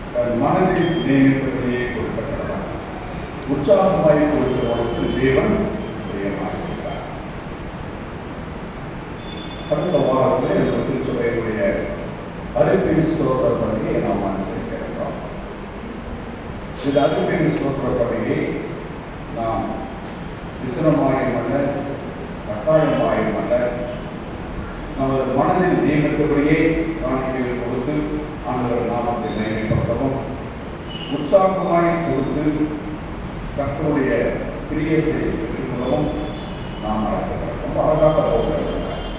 தன் மனதில் நியமித்தபடியே கொடுக்கப்படலாம் உற்சாகமாய் கொடுக்கிறவனுக்கு தேவன் பிரியமாயிருக்கிறார் அடுத்த வாரத்தில் இந்த திருச்சபையுடைய அறிவியல் ஸ்தோத்திர பணியை நாம் அனுசரிக்கிறோம் இந்த அறிவியல் ஸ்தோத்திர பணியை நாம் விசனமாயும் அல்ல கட்டாயமாயும் அல்ல நமது மனதில் நியமித்தபடியே காணிக்கைகள் கொடுத்து ஆண்டவர் நாமத்தை நியமிக்கப்படவும் உற்சாகமாய் கொடுத்து கர்த்தருடைய பிரியத்தை பெற்றுக்கொள்ளவும் நாம் நடக்கிறோம் ரொம்ப அழகாக போகிறது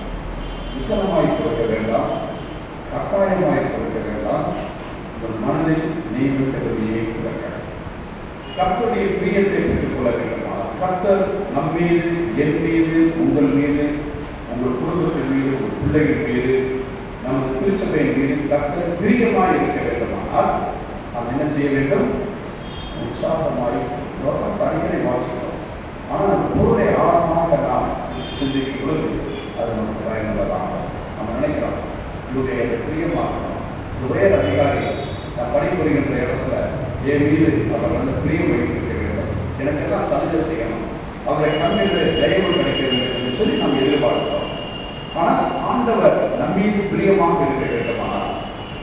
விசனமாய் கொடுக்க வேண்டாம் கட்டாயமாய் கொடுக்க வேண்டாம் உங்கள் மனதில் நியமித்தபடியே கொடுக்க கர்த்தருடைய பிரியத்தை பெற்றுக்கொள்ள வேண்டுமானால் கர்த்தர் நம் மீது என் மீது உங்கள் மீது உங்கள் குடும்பத்தின் மீது உங்கள் பிள்ளைகள் மீது நமது திருச்சபையின் மீது கர்த்தர் பிரியமாய் இருக்க வேண்டுமானால் நாம் என்ன செய்ய வேண்டும் உற்சாகமாய் யோசனை அடிக்கடி வாசிக்கிறோம் ஆனால் அந்த பொருளை ஆழமாக நாம் சிந்திக்கும் பொழுது அது நமக்கு பயனுள்ளதாக நம்ம நினைக்கிறோம் இவருடைய எனக்கு பிரியமாகணும் இந்த உயர் அதிகாரி நான் பணிபுரிகின்ற இடத்துல என் மீது அவர் வந்து பிரியம் வைத்திருக்க வேண்டும் எனக்கு எல்லாம் சலுகை செய்யணும் அவரை கண்ணில் தயவு கிடைக்க வேண்டும் என்று சொல்லி நாம் எதிர்பார்க்கிறோம் ஆனால் ஆண்டவர் நம் மீது பிரியமாக இருக்க வேண்டுமானால்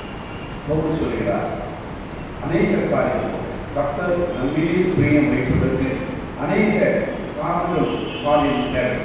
பவுல் சொல்கிறார் அநேக காரியங்கள் கர்த்தர் நம் மீது பிரியம் வைப்பதற்கு அநேக காரணங்கள் காரியம் தேவை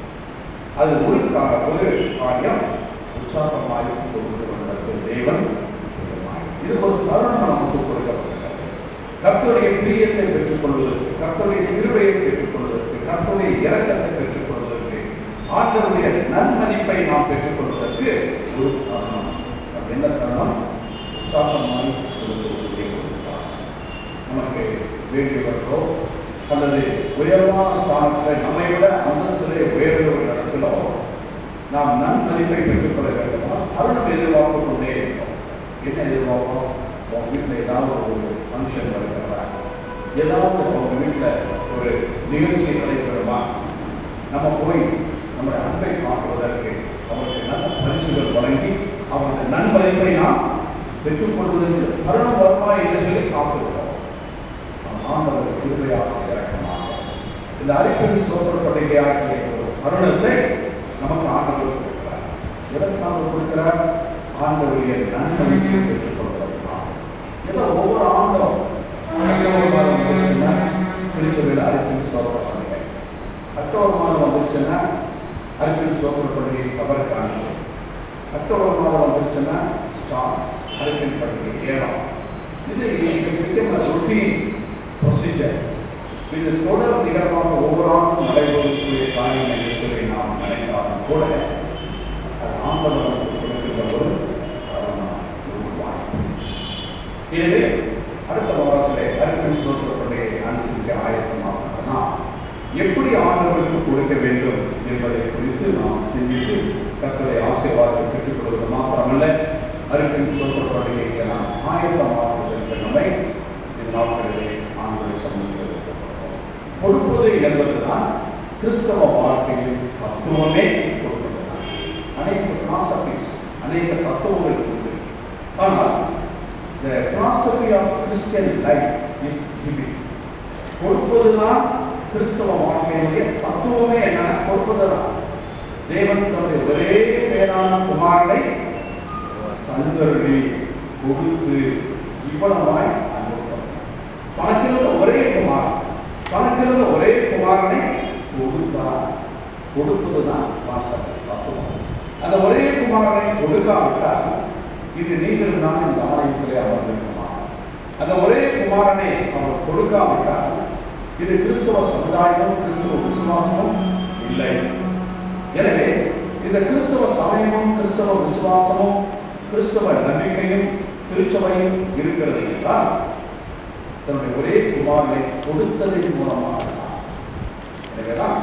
அது ஒரு கா ஒரு காரியம் உற்சாகமாய் கொடுத்து கொண்டிருக்கிற தேவன் பிரியமாய். இது ஒரு தருணம் நமக்கு கொடுக்கப்பட்டிருக்கிறது கர்த்தருடைய பிரியத்தை பெற்றுக்கொள்வதற்கு கர்த்தருடைய கிருபையை பெற்றுக்கொள்வதற்கு கர்த்தருடைய இரக்கத்தை பெற்றுக்கொள்வதற்கு ஆண்டவருடைய நன்மதிப்பை நாம் பெற்றுக்கொள்வதற்கு ஒரு தருணம் அது என்ன தருணம் உற்சாகமாய் கொடுத்து கொடுத்தார் நமக்கு வேண்டியவர்களோ அல்லது உயர்வான ஸ்தானத்தில் நம்மை விட அந்தஸ்திலே உயர்ந்த ஒரு இடத்திலோ நாம் நன்மதிப்பை பெற்றுக்கொள்ள வேண்டுமா தருணம் எதிர்பார்த்து கொண்டே இருக்கோம் என்ன எதிர்பார்ப்போம் உங்க வீட்டில் ஏதாவது ஒரு ஃபங்க்ஷன் வருகிறதா ஏதாவது உங்க வீட்டில் ஒரு நிகழ்ச்சி நடைபெறுமா நம்ம போய் நம்முடைய அன்பை காட்டுவதற்கு அவருக்கு நல்ல பரிசுகள் வழங்கி அவருடைய நன்மதிப்பை நாம் பெற்றுக்கொள்வதற்கு தருணம் வருமா என்று சொல்லி காத்திருக்கிறோம் ஆண்டவர் கிருபையாக இறக்கமாக இந்த அறிக்கையில் சோதரப்படைய ஆகிய ஒரு தருணத்தை நமக்கு ஆண்டவர் கொடுக்கிறார் எதற்கு ஆண்டவர் கொடுக்கிறார் ஆண்டவருடைய நன்மதிப்பை பெற்றுக்கொள்வதற்காக ஏதோ ஒவ்வொரு ஆண்டும் அக்டோபர் மாதம் வந்துருச்சுன்னா திருச்சபையில் அறிக்கையில் சோதர பண்டிகை அக்டோபர் மாதம் வந்துருச்சுன்னா அறிக்கையில் சோதர பண்டிகை கவர் காணிச்சு அக்டோபர் மாதம் வந்துருச்சுன்னா ஸ்டார்ஸ் அறிக்கையில் பண்டிகை ஏழாம் இது எங்கள் ரொட்டீன் ப்ரொசீஜர் இது தொடர் நிகழ்வாக ஒவ்வொரு ஆண்டும் நடைபெறக்கூடிய காரியம் என்று சொல்லி நாம் நினைத்தாலும் கூட அது ஆண்டவர் நமக்கு கொடுக்கின்ற ஒரு தருணம், ஒரு வாய்ப்பு. எனவே அடுத்த வாரத்திலே அறிவியல் சுதந்திர பண்டிகையை அனுசரிக்க ஆயத்தமாக நாம் எப்படி ஆண்டவர்களுக்கு கொடுக்க வேண்டும் என்பதை குறித்து நாம் சிந்தித்து கர்த்தரை ஆசீர்வாதத்தை பெற்றுக் கொள்வது மாத்திரமல்ல அறிவியல் சுதந்திர பண்டிகைக்கு நாம் ஆயத்தமாக நம்மை இந்த நாட்களிலே ஆண்டவரை சமூகத்தில் கொடுப்பது என்பதுதான் கிறிஸ்தவ வாழ்க்கையில் தத்துவமே கொடுப்பதுதான் அநேக பிலாசபிஸ் அநேக தத்துவங்கள் உண்டு ஆனால் the philosophy of Christian life is giving கொடுப்பதுதான் கிறிஸ்தவ வாழ்க்கையினுடைய தத்துவமே என்ன கொடுப்பதுதான் தேவன் தன்னுடைய ஒரே பேரான குமாரனை தந்தருளி கொடுத்து இவ்வளவாய் அனுப்பப்பட்டார் தனக்கிருந்த ஒரே குமாரன் தனக்கிருந்த ஒரே குமாரனை கொடுத்தார் கொடுப்பதுதான் வாசல் தத்துவம் அந்த ஒரே குமாரனை கொடுக்காவிட்டால் இது நீங்கள் நான் இந்த ஆலயத்திலே அமர்ந்திருக்குமா அந்த ஒரே குமாரனை அவர் கொடுக்காவிட்டால் இது கிறிஸ்தவ சமுதாயமும் கிறிஸ்தவ விசுவாசமும் இல்லை எனவே இந்த கிறிஸ்தவ சமயமும் கிறிஸ்தவ விசுவாசமும் கிறிஸ்தவ நம்பிக்கையும் திருச்சபையும் இருக்கிறது என்றால் தன்னுடைய ஒரே குமாரனை கொடுத்ததின் மூலமாக எனவேதான்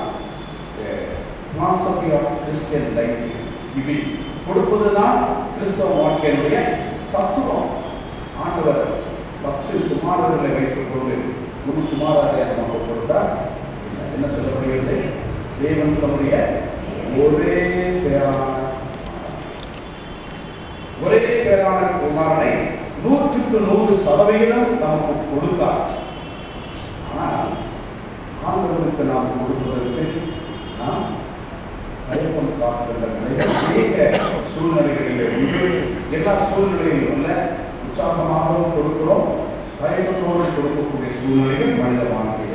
philosophy of Christian life is giving கொடுப்பதுதான் கிறிஸ்தவ வாழ்க்கையினுடைய தத்துவம் ஆண்டவர் பத்து குமாரர்களை வைத்துக் கொண்டு ஒரு குமாரரை நமக்கு கொடுத்தார் இல்லை. என்ன சொல்லப்படுகிறது தேவன் தன்னுடைய ஒரே பேரான ஒரே பேரான குமாரனை நூற்றுக்கு நூற்றுக்கு நூறு சதவிகிதம் நமக்கு கொடுத்தார் ஆனால் ஆண்டவருக்கு நாம் கொடுப்பதற்கு நாம் தயக்கம் காட்டுகின்ற நிலைகள் அநேக சூழ்நிலைகளிலே உண்டு எல்லா சூழ்நிலையிலும் அல்ல உற்சாகமாகவும் கொடுக்கிறோம் தயக்கத்தோடு கொடுக்கக்கூடிய சூழ்நிலைகள் மனித வாழ்க்கை